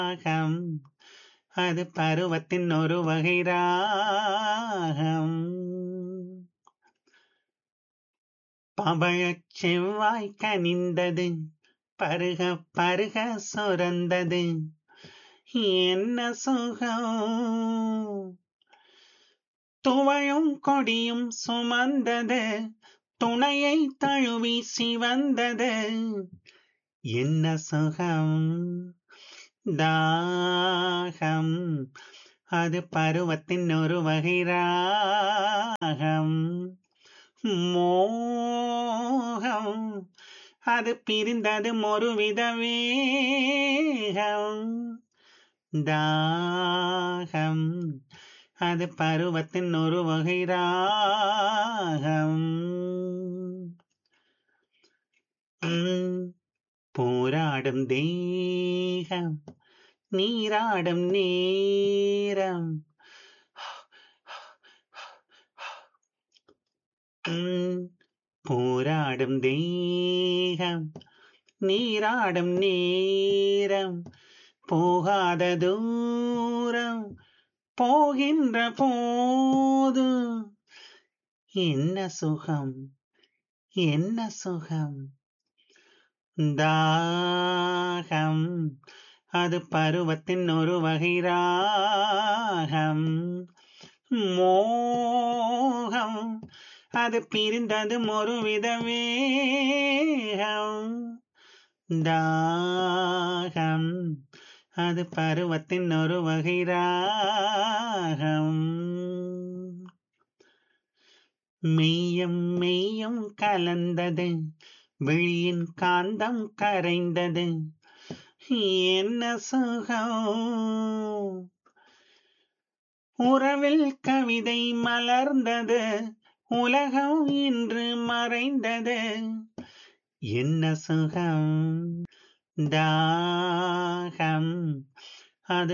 ராகம் அது பருவத்தின் ஒரு வகை ராகம் பவழச் செவ்வாய் கனிந்தது பருக பருக சுரந்தது என்ன சுகம் துவழும் கொடியும் சுமந்தது துணையை தழுவி சிவந்தது என்ன சுகம் தாகம் அது பருவத்தின் ஒரு வகை ராகம் மோகம் அது பிரிந்தது ஒருவித வேகம் தாகம் அது பருவத்தின் ஒரு வகை ராகம் உம், போராடும் தேகம் நீராடும் நேரம் உம், போராடும் தேகம் நீராடும் நேரம் போகாத தூரம் போகின்ற போது என்ன சுகம் என்ன சுகம் தாகம் அது பருவத்தின் ஒரு வகை ராகம் மோகம் அது பிரிந்தது ஒருவித வேகம் தாகம் அது பருவத்தின் ஒரு வகை ராகம் மெய்யம் மெய்யம் கலந்தது விழியின் காந்தம் கரைந்தது என்ன சுகம் உறவில் கவிதை மலர்ந்தது உலகம் இன்று மறைந்தது என்ன சுகம் தாகம் அது